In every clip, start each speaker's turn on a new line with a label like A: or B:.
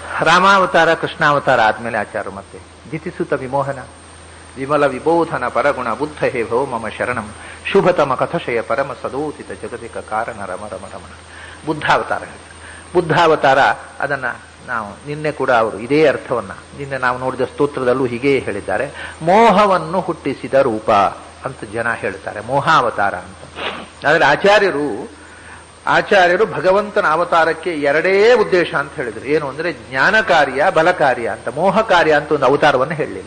A: ರಾಮಾವತಾರ ಕೃಷ್ಣಾವತಾರ ಆದ್ಮೇಲೆ ಆಚಾರ ಮತ್ತೆ ದಿತಿಸುತ ವಿಮೋಹನ ವಿಮಲ ವಿಬೋಧನ ಪರಗುಣ ಬುದ್ಧ ಹೇ ಭೋ ಮಮ ಶರಣಂ ಶುಭತಮ ಕಥಶಯ ಪರಮ ಸದೋಚಿತ ಜಗತಿಕ ಕಾರಣ ರಮ ರಮ ರಮಣ ಬುದ್ಧಾವತಾರ ಹೇಳ್ತಾರೆ. ಬುದ್ಧಾವತಾರ ಅದನ್ನ ನಾವು ನಿನ್ನೆ ಕೂಡ ಅವರು ಇದೇ ಅರ್ಥವನ್ನ ನಿನ್ನೆ ನಾವು ನೋಡಿದ ಸ್ತೋತ್ರದಲ್ಲೂ ಹೀಗೆ ಹೇಳಿದ್ದಾರೆ ಮೋಹವನ್ನು ಹುಟ್ಟಿಸಿದ ರೂಪ ಅಂತ ಜನ ಹೇಳ್ತಾರೆ ಮೋಹಾವತಾರ ಅಂತ ಆದರೆ ಆಚಾರ್ಯರು ಆಚಾರ್ಯರು ಭಗವಂತನ ಅವತಾರಕ್ಕೆ ಎರಡೇ ಉದ್ದೇಶ ಅಂತ ಹೇಳಿದ್ರು ಏನು ಅಂದ್ರೆ ಜ್ಞಾನ ಕಾರ್ಯ ಬಲ ಕಾರ್ಯ ಅಂತ ಮೋಹ ಕಾರ್ಯ ಅಂತ ಒಂದು ಅವತಾರವನ್ನು ಹೇಳಲಿಲ್ಲ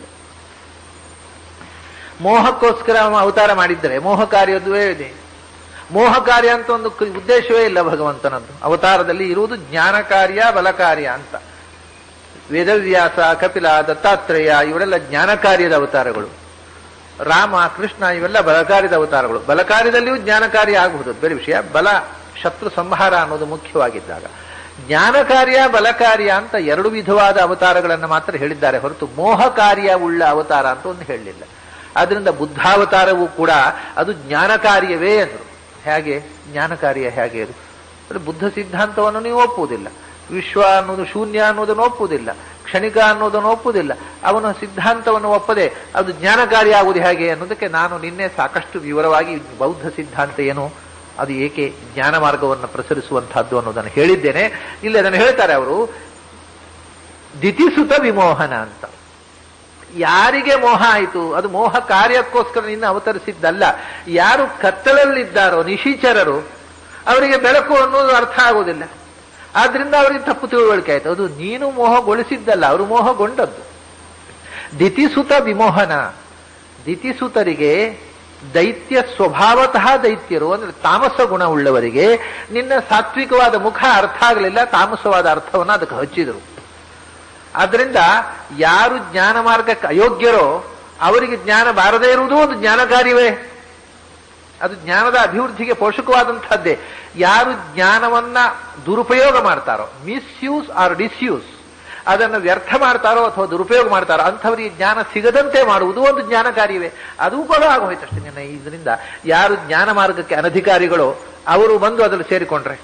A: ಮೋಹಕ್ಕೋಸ್ಕರ ಅವ ಅವತಾರ ಮಾಡಿದ್ದರೆ ಮೋಹ ಕಾರ್ಯದುವೇ ಇದೆ ಮೋಹ ಕಾರ್ಯ ಅಂತ ಒಂದು ಕ- ಉದ್ದೇಶವೇ ಇಲ್ಲ ಭಗವಂತನದ್ದು ಅವತಾರದಲ್ಲಿ ಇರುವುದು ಜ್ಞಾನ ಕಾರ್ಯ ಬಲ ಕಾರ್ಯ ಅಂತ ವೇದವ್ಯಾಸ ಕಪಿಲ ದತ್ತಾತ್ರೇಯ ಇವರೆಲ್ಲ ಜ್ಞಾನ ಕಾರ್ಯದ ಅವತಾರಗಳು ರಾಮ ಕೃಷ್ಣ ಇವೆಲ್ಲ ಬಲಕಾರ್ಯದ ಅವತಾರಗಳು ಬಲಕಾರ್ಯದಲ್ಲಿಯೂ ಜ್ಞಾನ ಕಾರ್ಯ ಆಗಬಹುದು ಬೇರೆ ವಿಷಯ ಬಲ ಶತ್ರು ಸಂಹಾರ ಅನ್ನೋದು ಮುಖ್ಯವಾಗಿದ್ದಾಗ ಜ್ಞಾನ ಕಾರ್ಯ ಬಲ ಕಾರ್ಯ ಅಂತ ಎರಡು ವಿಧವಾದ ಅವತಾರಗಳನ್ನು ಮಾತ್ರ ಹೇಳಿದ್ದಾರೆ ಹೊರತು ಮೋಹ ಕಾರ್ಯ ಉಳ್ಳ ಅವತಾರ ಅಂತ ಒಂದು ಹೇಳಲಿಲ್ಲ ಆದ್ರಿಂದ ಬುದ್ಧಾವತಾರವೂ ಕೂಡ ಅದು ಜ್ಞಾನ ಕಾರ್ಯವೇ ಅಂದ್ರು ಹೇಗೆ ಜ್ಞಾನ ಕಾರ್ಯ ಹೇಗೆ ಅದು ಅಂದ್ರೆ ಬುದ್ಧ ಸಿದ್ಧಾಂತವನ್ನು ನೀವು ಒಪ್ಪುವುದಿಲ್ಲ ವಿಶ್ವ ಅನ್ನೋದು ಶೂನ್ಯ ಅನ್ನೋದನ್ನು ಒಪ್ಪುವುದಿಲ್ಲ ಕ್ಷಣಿಕ ಅನ್ನೋದನ್ನು ಒಪ್ಪುವುದಿಲ್ಲ ಅವನ ಸಿದ್ಧಾಂತವನ್ನು ಒಪ್ಪದೆ ಅದು ಜ್ಞಾನ ಕಾರ್ಯ ಆಗುವುದು ಹೇಗೆ ಅನ್ನೋದಕ್ಕೆ ನಾನು ನಿನ್ನೆ ಸಾಕಷ್ಟು ವಿವರವಾಗಿ ಬೌದ್ಧ ಸಿದ್ಧಾಂತ ಏನು ಅದು ಏಕೆ ಜ್ಞಾನ ಮಾರ್ಗವನ್ನು ಪ್ರಸರಿಸುವಂತಹದ್ದು ಅನ್ನೋದನ್ನು ಹೇಳಿದ್ದೇನೆ ಇಲ್ಲಿ ಅದನ್ನು ಹೇಳ್ತಾರೆ ಅವರು ದಿತಿಸುತ ವಿಮೋಹನ ಅಂತ ಯಾರಿಗೆ ಮೋಹ ಆಯಿತು ಅದು ಮೋಹ ಕಾರ್ಯಕ್ಕೋಸ್ಕರ ನಿನ್ನ ಅವತರಿಸಿದ್ದಲ್ಲ ಯಾರು ಕತ್ತಲಲ್ಲಿದ್ದಾರೋ ನಿಶೀಚರರು ಅವರಿಗೆ ಬೆಳಕು ಅನ್ನೋದು ಅರ್ಥ ಆಗುವುದಿಲ್ಲ ಆದ್ರಿಂದ ಅವರಿಗೆ ತಪ್ಪು ತಿಳುವಳಿಕೆ ಆಯ್ತು ಅದು ನೀನು ಮೋಹಗೊಳಿಸಿದ್ದಲ್ಲ ಅವರು ಮೋಹಗೊಂಡದ್ದು ದಿತಿಸುತ ವಿಮೋಹನ ದಿತಿಸುತರಿಗೆ ದೈತ್ಯ ಸ್ವಭಾವತಃ ದೈತ್ಯರು ಅಂದ್ರೆ ತಾಮಸ ಗುಣ ಉಳ್ಳವರಿಗೆ ನಿನ್ನ ಸಾತ್ವಿಕವಾದ ಮುಖ ಅರ್ಥ ಆಗಲಿಲ್ಲ ತಾಮಸವಾದ ಅರ್ಥವನ್ನ ಅದಕ್ಕೆ ಹಚ್ಚಿದರು ಆದ್ರಿಂದ ಯಾರು ಜ್ಞಾನ ಮಾರ್ಗಕ್ಕೆ ಅಯೋಗ್ಯರೋ ಅವರಿಗೆ ಜ್ಞಾನ ಬಾರದೇ ಇರುವುದು ಒಂದು ಜ್ಞಾನ ಕಾರ್ಯವೇ ಅದು ಜ್ಞಾನದ ಅಭಿವೃದ್ಧಿಗೆ ಪೋಷಕವಾದಂತಹದ್ದೇ ಯಾರು ಜ್ಞಾನವನ್ನ ದುರುಪಯೋಗ ಮಾಡ್ತಾರೋ ಮಿಸ್ಯೂಸ್ ಆರ್ ಡಿಸ್ಯೂಸ್ ಅದನ್ನು ವ್ಯರ್ಥ ಮಾಡ್ತಾರೋ ಅಥವಾ ದುರುಪಯೋಗ ಮಾಡ್ತಾರೋ ಅಂಥವರಿಗೆ ಜ್ಞಾನ ಸಿಗದಂತೆ ಮಾಡುವುದು ಒಂದು ಜ್ಞಾನ ಕಾರ್ಯವೇ ಅದು ಕೂಡ ಆಗೋಯ್ತು ಅಷ್ಟೇ ನಿನ್ನೆ ಇದರಿಂದ ಯಾರು ಜ್ಞಾನ ಮಾರ್ಗಕ್ಕೆ ಅನಧಿಕಾರಿಗಳೋ ಅವರು ಬಂದು ಅದರಲ್ಲಿ ಸೇರಿಕೊಂಡ್ರೆ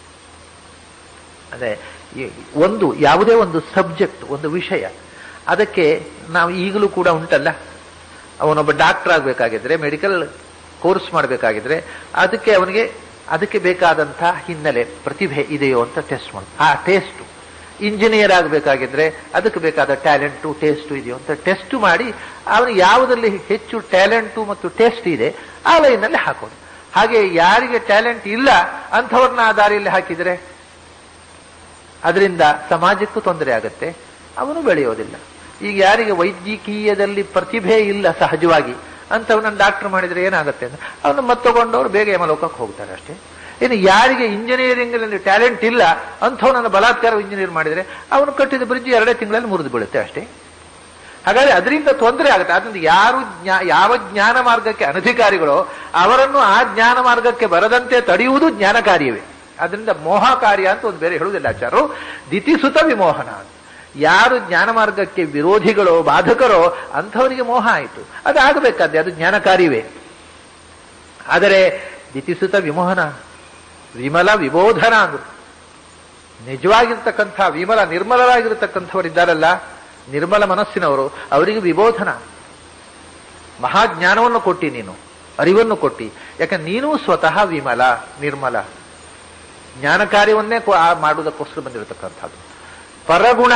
A: ಅದೇ ಈ ಒಂದು ಯಾವುದೇ ಒಂದು ಸಬ್ಜೆಕ್ಟ್ ಒಂದು ವಿಷಯ ಅದಕ್ಕೆ ನಾವು ಈಗಲೂ ಕೂಡ ಉಂಟಲ್ಲ ಅವನೊಬ್ಬ ಡಾಕ್ಟರ್ ಆಗಬೇಕಾಗಿದ್ರೆ ಮೆಡಿಕಲ್ ಕೋರ್ಸ್ ಮಾಡಬೇಕಾಗಿದ್ರೆ ಅದಕ್ಕೆ ಅವನಿಗೆ ಅದಕ್ಕೆ ಬೇಕಾದಂತಹ ಹಿನ್ನೆಲೆ ಪ್ರತಿಭೆ ಇದೆಯೋ ಅಂತ ಟೆಸ್ಟ್ ಮಾಡ ಆ ಟೇಸ್ಟ್ ಇಂಜಿನಿಯರ್ ಆಗಬೇಕಾಗಿದ್ರೆ ಅದಕ್ಕೆ ಬೇಕಾದ ಟ್ಯಾಲೆಂಟು ಟೇಸ್ಟು ಇದೆಯೋ ಅಂತ ಟೆಸ್ಟ್ ಮಾಡಿ ಅವನಿಗೆ ಯಾವುದರಲ್ಲಿ ಹೆಚ್ಚು ಟ್ಯಾಲೆಂಟು ಮತ್ತು ಟೇಸ್ಟ್ ಇದೆ ಆ ಲೈನಲ್ಲಿ ಹಾಕೋದು ಹಾಗೆ ಯಾರಿಗೆ ಟ್ಯಾಲೆಂಟ್ ಇಲ್ಲ ಅಂಥವ್ರನ್ನ ಆ ದಾರಿಯಲ್ಲಿ ಹಾಕಿದರೆ ಅದರಿಂದ ಸಮಾಜಕ್ಕೂ ತೊಂದರೆ ಆಗುತ್ತೆ ಅವನು ಬೆಳೆಯೋದಿಲ್ಲ ಈಗ ಯಾರಿಗೆ ವೈದ್ಯಕೀಯದಲ್ಲಿ ಪ್ರತಿಭೆ ಇಲ್ಲ ಸಹಜವಾಗಿ ಅಂಥವನ್ನ ಡಾಕ್ಟರ್ ಮಾಡಿದ್ರೆ ಏನಾಗುತ್ತೆ ಅಂದ್ರೆ ಅವನು ಮತ್ತೊಗೊಂಡವ್ರು ಬೇಗ ಯಮಲೋಕಕ್ಕೆ ಹೋಗ್ತಾರೆ ಅಷ್ಟೇ ಇನ್ನು ಯಾರಿಗೆ ಇಂಜಿನಿಯರಿಂಗ್ ನಲ್ಲಿ ಟ್ಯಾಲೆಂಟ್ ಇಲ್ಲ ಅಂಥವನನ್ನು ಬಲಾತ್ಕಾರ ಇಂಜಿನಿಯರ್ ಮಾಡಿದ್ರೆ ಅವನು ಕಟ್ಟಿದ ಬ್ರಿಡ್ಜ್ ಎರಡೇ ತಿಂಗಳಲ್ಲಿ ಮುರಿದು ಬೀಳುತ್ತೆ ಅಷ್ಟೇ ಹಾಗಾದ್ರೆ ಅದರಿಂದ ತೊಂದರೆ ಆಗುತ್ತೆ ಅದರಿಂದ ಯಾರು ಜ್ಞಾ ಯಾವ ಜ್ಞಾನ ಮಾರ್ಗಕ್ಕೆ ಅನಧಿಕಾರಿಗಳೋ ಅವರನ್ನು ಆ ಜ್ಞಾನ ಮಾರ್ಗಕ್ಕೆ ಬರದಂತೆ ತಡೆಯುವುದು ಜ್ಞಾನ ಕಾರ್ಯವೇ ಅದರಿಂದ ಮೋಹ ಕಾರ್ಯ ಅಂತ ಒಂದು ಬೇರೆ ಹೇಳುವುದಿಲ್ಲ ಆಚಾರು ದಿತಿಸುತ ವಿಮೋಹನ ಅಂತ. ಯಾರು ಜ್ಞಾನ ಮಾರ್ಗಕ್ಕೆ ವಿರೋಧಿಗಳೋ ಬಾಧಕರೋ ಅಂಥವರಿಗೆ ಮೋಹ ಆಯಿತು ಅದು ಆಗಬೇಕಾದ್ರೆ ಅದು ಜ್ಞಾನ ಕಾರ್ಯವೇ ಆದರೆ ದಿತಿಸುತ ವಿಮೋಹನ ವಿಮಲ ವಿಬೋಧನ ಅಂದ್ರು ನಿಜವಾಗಿರ್ತಕ್ಕಂಥ ವಿಮಲ ನಿರ್ಮಲರಾಗಿರ್ತಕ್ಕಂಥವರಿದ್ದಾರಲ್ಲ ನಿರ್ಮಲ ಮನಸ್ಸಿನವರು ಅವರಿಗೆ ವಿಬೋಧನ ಮಹಾಜ್ಞಾನವನ್ನು ಕೊಟ್ಟಿ ನೀನು ಅರಿವನ್ನು ಕೊಟ್ಟಿ ಯಾಕಂದ್ರೆ ನೀನು ಸ್ವತಃ ವಿಮಲ ನಿರ್ಮಲ ಜ್ಞಾನ ಕಾರ್ಯವನ್ನೇ ಕೊ- ಆ ಮಾಡುವುದಕ್ಕೋಸ್ಕರ ಬಂದಿರತಕ್ಕಂಥದ್ದು ಪರಗುಣ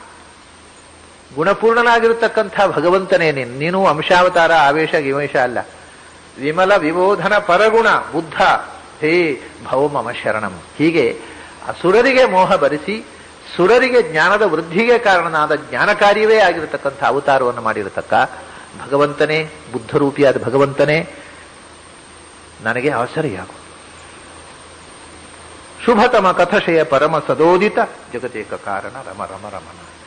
A: ಗುಣಪೂರ್ಣನಾಗಿರತಕ್ಕಂಥ ಭಗವಂತನೇ ನೀನು ನೀನು ಅಂಶಾವತಾರ ಆವೇಶ ಗಿವೇಶ ಅಲ್ಲ ವಿಮಲ ವಿಬೋಧನ ಪರಗುಣ ಬುದ್ಧ ಹೇ ಭವ ಮಮ ಶರಣಂ ಹೀಗೆ ಅಸುರರಿಗೆ ಮೋಹ ಬರಿಸಿ ಸುರರಿಗೆ ಜ್ಞಾನದ ವೃದ್ಧಿಗೆ ಕಾರಣನಾದ ಜ್ಞಾನ ಕಾರ್ಯವೇ ಆಗಿರತಕ್ಕಂಥ ಅವತಾರವನ್ನು ಮಾಡಿರತಕ್ಕ ಭಗವಂತನೇ ಬುದ್ಧರೂಪಿಯಾದ ಭಗವಂತನೇ ನನಗೆ ಆಸರೆಯಾಗು ಶುಭತಮ ಕಥಶಯ ಪರಮ ಸದೋದಿತ ಜಗದೇಕ ಕಾರಣ ರಮ ರಮ ರಮನ